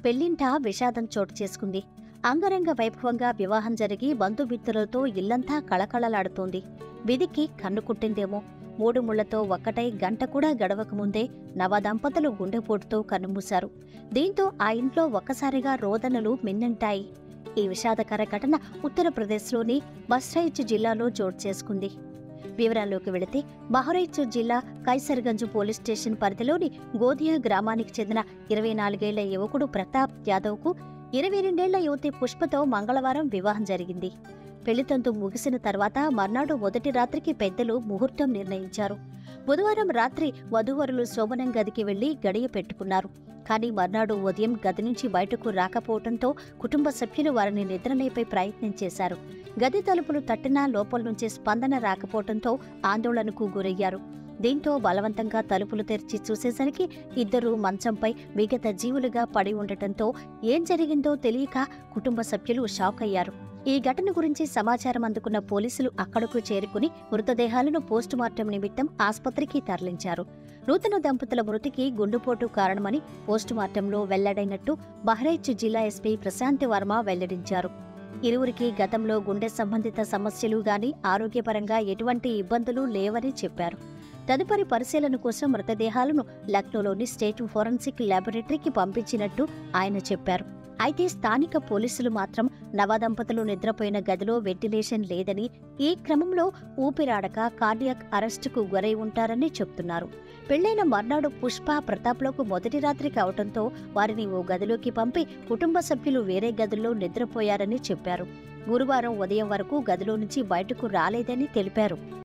పెళ్లింట విషాదం చోటు చేసుకుంది అంగరంగ వైభవంగా వివాహం జరిగి బంధుమిత్రులతో ఇల్లంతా కళకళలాడుతోంది విధికి కన్ను కుట్టిందేమో మూడు ముళ్లతో ఒక్కటై గంట కూడా గడవకముందే నవదంపతులు గుండెపోటుతో కన్నుమూశారు దీంతో ఆ ఇంట్లో ఒక్కసారిగా రోదనలు మిన్నంటాయి ఈ విషాదకర ఘటన ఉత్తరప్రదేశ్లోని బస్రైచ్ జిల్లాలో చోటు చేసుకుంది వివరాల్లోకి వెళితే బహరైచ్ జిల్లా కైసర్గంజ్ పోలీస్ స్టేషన్ పరిధిలోని గోదియా గ్రామానికి చెందిన ఇరవై నాలుగేళ్ల యువకుడు ప్రతాప్ యాదవ్కు ఇరవై రెండేళ్ల యువతి పుష్పతో మంగళవారం వివాహం జరిగింది పెళ్లితంతు ముగిసిన తర్వాత మర్నాడు మొదటి రాత్రికి పెద్దలు ముహూర్తం నిర్ణయించారు బుధవారం రాత్రి వధూవరులు శోభనం గదికి వెళ్లి గడియ పెట్టుకున్నారు కానీ మర్నాడు ఉదయం గది నుంచి బయటకు రాకపోవడంతో కుటుంబ సభ్యులు వారిని నిద్రలేపై ప్రయత్నం చేశారు గది తలుపులు తట్టినా లోపల నుంచి స్పందన రాకపోవడంతో ఆందోళనకు గురయ్యారు దీంతో బలవంతంగా తలుపులు తెరిచి చూసేసరికి ఇద్దరు మంచంపై విగత జీవులుగా పడి ఉండటంతో ఏం జరిగిందో తెలియక కుటుంబ సభ్యులు షాక్ అయ్యారు ఈ ఘటన గురించి సమాచారం అందుకున్న పోలీసులు అక్కడకు చేరుకుని మృతదేహాలను పోస్టుమార్టం నిమిత్తం ఆస్పత్రికి తరలించారు నూతన దంపతుల మృతికి గుండుపోటు కారణమని పోస్టుమార్టంలో వెల్లడైనట్టు బహ్రైచ్ జిల్లా ఎస్పీ ప్రశాంత్ వర్మ వెల్లడించారు ఇరువురికి గతంలో గుండె సంబంధిత సమస్యలు గాని ఆరోగ్యపరంగా ఎటువంటి ఇబ్బందులు లేవని చెప్పారు తదుపరి పరిశీలన కోసం మృతదేహాలను లక్నోలోని స్టేట్ ఫోరెన్సిక్ ల్యాబొరేటరీకి పంపించినట్టు ఆయన చెప్పారు అయితే స్థానిక పోలీసులు మాత్రం నవదంపతులు నిద్రపోయిన గదిలో వెంటిలేషన్ లేదని ఈ క్రమంలో ఊపిరాడక కార్డియాక్ అరెస్టుకు గురై ఉంటారని చెప్తున్నారు పెళ్లైన మర్నాడు పుష్ప ప్రతాప్లకు మొదటి రాత్రి కావడంతో వారిని ఓ గదిలోకి పంపి కుటుంబ సభ్యులు వేరే గదుల్లో నిద్రపోయారని చెప్పారు గురువారం ఉదయం వరకు గదిలో నుంచి బయటకు రాలేదని తెలిపారు